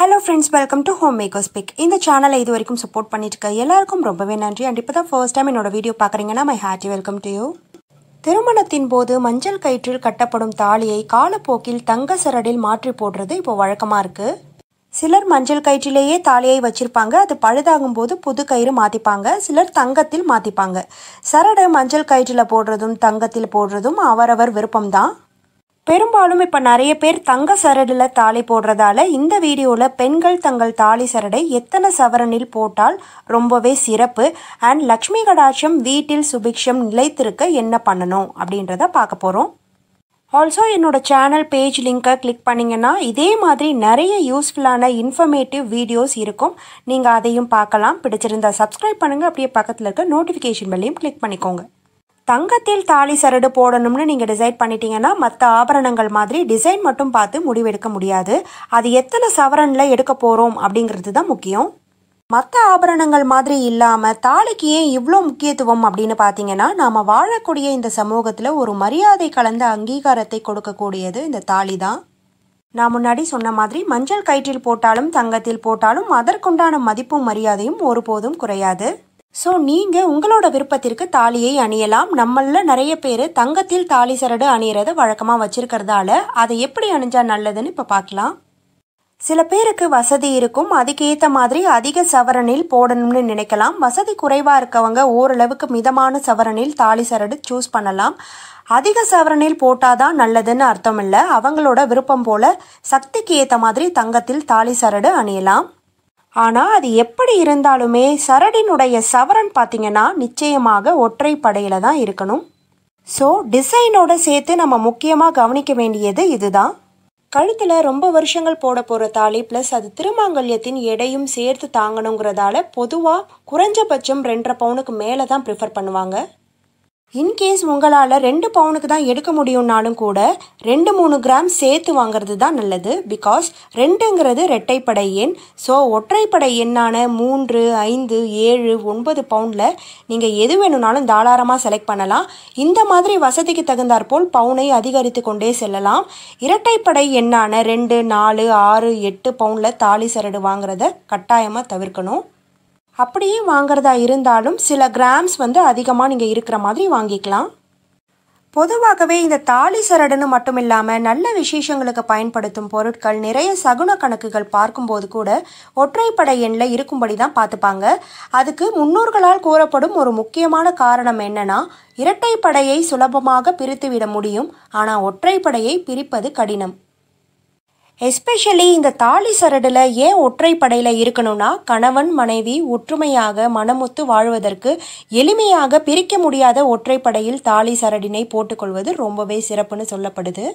hello friends welcome to home makers பிக் இந்த சேனலை இது வரைக்கும் சப்போர்ட் பண்ணிட்டு இருக்க எல்லாருக்கும் ரொம்பவே நன்றி அண்ட் இப்போ தான் ஃபர்ஸ்ட் டைம் என்னோட வீடியோ பார்க்குறீங்கன்னா my hearty welcome to you திருமணத்தின் போது மஞ்சள் கயிற்றில் கட்டப்படும் தாலியை காலப்போக்கில் தங்க சரடில் மாற்றி போடுறது இப்போ வழக்கமாக இருக்கு சிலர் மஞ்சள் கயிற்றிலேயே தாலியை வச்சிருப்பாங்க அது பழுதாகும் போது புது கயிறு மாத்திப்பாங்க சிலர் தங்கத்தில் மாத்திப்பாங்க சரடை மஞ்சள் கயிற்றில் போடுறதும் தங்கத்தில் போடுறதும் அவரவர் விருப்பம்தான் பெரும்பாலும் இப்போ நிறைய பேர் தங்க சரடில் தாலி போடுறதால இந்த வீடியோவில் பெண்கள் தங்கள் தாலி சரடை எத்தனை சவரனில் போட்டால் ரொம்பவே சிறப்பு அண்ட் லக்ஷ்மி கடாட்சம் வீட்டில் சுபிக்ஷம் நிலைத்திருக்க என்ன பண்ணணும் அப்படின்றத பார்க்க போகிறோம் ஆல்சோ என்னோட சேனல் பேஜ் லிங்கை கிளிக் பண்ணிங்கன்னா இதே மாதிரி நிறைய யூஸ்ஃபுல்லான இன்ஃபர்மேட்டிவ் வீடியோஸ் இருக்கும் நீங்கள் அதையும் பார்க்கலாம் பிடிச்சிருந்தா சப்ஸ்கிரைப் பண்ணுங்கள் அப்படியே பக்கத்தில் இருக்க நோட்டிஃபிகேஷன் பெல்லையும் கிளிக் பண்ணிக்கோங்க தங்கத்தில் தாலி சரடு போடணும்னு நீங்கள் டிசைட் பண்ணிட்டீங்கன்னா மற்ற ஆபரணங்கள் மாதிரி டிசைன் மட்டும் பார்த்து முடிவெடுக்க முடியாது அது எத்தனை சவரனில் எடுக்க போகிறோம் அப்படிங்கிறது தான் முக்கியம் மற்ற ஆபரணங்கள் மாதிரி இல்லாமல் தாலிக்கு ஏன் இவ்வளோ முக்கியத்துவம் அப்படின்னு பார்த்தீங்கன்னா நாம் வாழக்கூடிய இந்த சமூகத்தில் ஒரு மரியாதை கலந்த அங்கீகாரத்தை கொடுக்கக்கூடியது இந்த தாலி தான் நான் முன்னாடி சொன்ன மாதிரி மஞ்சள் கயிற்றில் போட்டாலும் தங்கத்தில் போட்டாலும் அதற்குண்டான மதிப்பும் மரியாதையும் ஒருபோதும் குறையாது ஸோ நீங்கள் உங்களோட விருப்பத்திற்கு தாலியை அணியலாம் நம்மள நிறைய பேர் தங்கத்தில் தாலி சரடு அணியறத வழக்கமாக வச்சிருக்கிறதால அதை எப்படி அணிஞ்சா நல்லதுன்னு இப்போ பார்க்கலாம் சில பேருக்கு வசதி இருக்கும் அதுக்கேற்ற மாதிரி அதிக சவரனில் போடணும்னு நினைக்கலாம் வசதி குறைவாக இருக்கவங்க ஓரளவுக்கு மிதமான சவரனில் தாலி சரடு சூஸ் பண்ணலாம் அதிக சவரனில் போட்டாதான் நல்லதுன்னு அர்த்தம் இல்லை அவங்களோட விருப்பம் போல சக்திக்கு ஏற்ற மாதிரி தங்கத்தில் தாலி சரடு அணியலாம் ஆனால் அது எப்படி இருந்தாலுமே சரடினுடைய சவரன் பார்த்தீங்கன்னா நிச்சயமாக ஒற்றை படையில தான் இருக்கணும் ஸோ டிசைனோட சேர்த்து நம்ம முக்கியமாக கவனிக்க வேண்டியது இதுதான் கழுத்தில் ரொம்ப வருஷங்கள் போட போகிற தாலி ப்ளஸ் அது திருமாங்கல்யத்தின் எடையும் சேர்த்து தாங்கணுங்கிறதால பொதுவாக குறைஞ்சபட்சம் ரெண்டரை பவுனுக்கு மேலே தான் ப்ரிஃபர் பண்ணுவாங்க இன்கேஸ் உங்களால் ரெண்டு பவுனுக்கு தான் எடுக்க முடியும்னாலும் கூட ரெண்டு மூணு கிராம் சேர்த்து வாங்குறது தான் நல்லது பிகாஸ் ரெண்டுங்கிறது ரெட்டைப்படை எண் ஸோ ஒற்றைப்படை எண்ணான மூன்று ஐந்து ஏழு ஒன்பது பவுண்டில் நீங்கள் எது வேணும்னாலும் தாராளமாக செலக்ட் பண்ணலாம் இந்த மாதிரி வசதிக்கு தகுந்தாற்போல் பவுனை அதிகரித்து கொண்டே செல்லலாம் இரட்டைப்படை எண்ணான ரெண்டு நாலு ஆறு எட்டு பவுண்டில் தாலி சரடு வாங்குறத கட்டாயமாக தவிர்க்கணும் அப்படியே வாங்குறதா இருந்தாலும் சில கிராம்ஸ் வந்து அதிகமாக நீங்கள் இருக்கிற மாதிரி வாங்கிக்கலாம் பொதுவாகவே இந்த தாலி சரடுன்னு மட்டும் இல்லாமல் நல்ல விசேஷங்களுக்கு பயன்படுத்தும் பொருட்கள் நிறைய சகுன கணக்குகள் பார்க்கும்போது கூட ஒற்றைப்படை எண்ணில் இருக்கும்படி தான் பார்த்துப்பாங்க அதுக்கு முன்னோர்களால் கூறப்படும் ஒரு முக்கியமான காரணம் என்னன்னா இரட்டைப்படையை சுலபமாக பிரித்துவிட முடியும் ஆனால் ஒற்றைப்படையை பிரிப்பது கடினம் எஸ்பெஷலி இந்த தாலி சரடில் ஏன் ஒற்றைப்படையில் இருக்கணும்னா கணவன் மனைவி ஒற்றுமையாக மனமுத்து வாழ்வதற்கு எளிமையாக பிரிக்க முடியாத ஒற்றைப்படையில் தாலி சரடினை போட்டுக்கொள்வது ரொம்பவே சிறப்புன்னு சொல்லப்படுது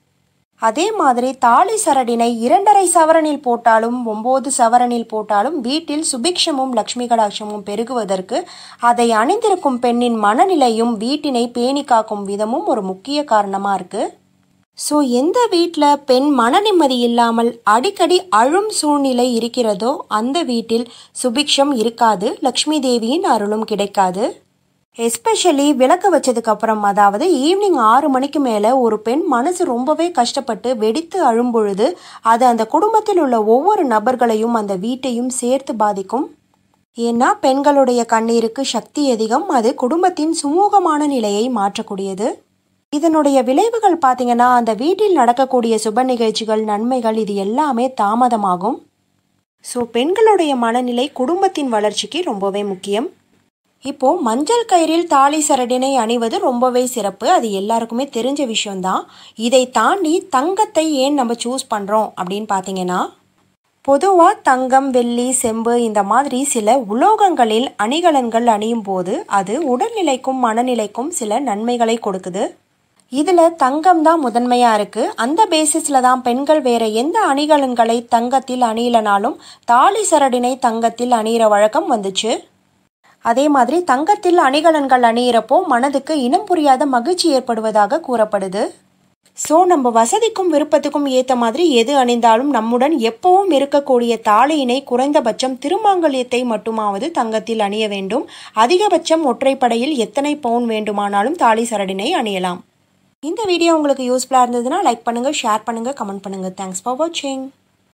அதே மாதிரி தாலி சரடினை இரண்டரை சவரனில் போட்டாலும் ஒம்பது சவரனில் போட்டாலும் வீட்டில் சுபிக்ஷமும் லக்ஷ்மி கடாட்சமும் பெருகுவதற்கு அதை அணிந்திருக்கும் பெண்ணின் மனநிலையும் வீட்டினை பேணி காக்கும் விதமும் ஒரு முக்கிய காரணமாக இருக்குது ஸோ எந்த வீட்டில் பெண் மன நிம்மதி இல்லாமல் அடிக்கடி அழும் சூழ்நிலை இருக்கிறதோ அந்த வீட்டில் சுபிக்ஷம் இருக்காது லக்ஷ்மி தேவியின் அருளும் கிடைக்காது எஸ்பெஷலி விளக்கு வச்சதுக்கு அப்புறம் அதாவது ஈவினிங் ஆறு மணிக்கு மேலே ஒரு பெண் மனசு ரொம்பவே கஷ்டப்பட்டு வெடித்து அழும் பொழுது அது அந்த குடும்பத்தில் உள்ள ஒவ்வொரு நபர்களையும் அந்த வீட்டையும் சேர்த்து பாதிக்கும் ஏன்னா பெண்களுடைய கண்ணீருக்கு சக்தி அதிகம் அது குடும்பத்தின் சுமூகமான நிலையை மாற்றக்கூடியது இதனுடைய விளைவுகள் பார்த்தீங்கன்னா அந்த வீட்டில் நடக்கக்கூடிய சுப நிகழ்ச்சிகள் நன்மைகள் இது எல்லாமே தாமதமாகும் ஸோ பெண்களுடைய மனநிலை குடும்பத்தின் வளர்ச்சிக்கு ரொம்பவே முக்கியம் இப்போ மஞ்சள் கயிறில் தாலி சரடினை அணிவது ரொம்பவே சிறப்பு அது எல்லாருக்குமே தெரிஞ்ச விஷயம்தான் இதை தாண்டி தங்கத்தை ஏன் நம்ம சூஸ் பண்ணுறோம் அப்படின்னு பார்த்தீங்கன்னா பொதுவாக தங்கம் வெள்ளி செம்பு இந்த மாதிரி சில உலோகங்களில் அணிகலன்கள் அணியும் போது அது உடல்நிலைக்கும் மனநிலைக்கும் சில நன்மைகளை கொடுக்குது இதில் தங்கம் தான் முதன்மையாக இருக்குது அந்த பேசிஸில் தான் பெண்கள் வேற எந்த அணிகலன்களை தங்கத்தில் அணியலனாலும் தாலி சரடினை தங்கத்தில் அணியிற வழக்கம் வந்துச்சு அதே மாதிரி தங்கத்தில் அணிகலன்கள் அணியிறப்போ மனதுக்கு இனம் புரியாத மகிழ்ச்சி ஏற்படுவதாக கூறப்படுது ஸோ நம்ம வசதிக்கும் விருப்பத்துக்கும் ஏற்ற மாதிரி எது அணிந்தாலும் நம்முடன் எப்பவும் இருக்கக்கூடிய தாலியினை குறைந்தபட்சம் திருமாங்கல்யத்தை மட்டுமாவது தங்கத்தில் அணிய வேண்டும் அதிகபட்சம் ஒற்றைப்படையில் எத்தனை பவுன் வேண்டுமானாலும் தாலி சரடினை அணியலாம் இந்த வீடியோ உங்களுக்கு யூஸ்ஃபுல்லாக இருந்ததுன்னா லைக் பண்ணுங்கள் ஷேர் பண்ணுங்கள் கமெண்ட் பண்ணுங்கள் தேங்க்ஸ் ஃபார் வாட்சிங்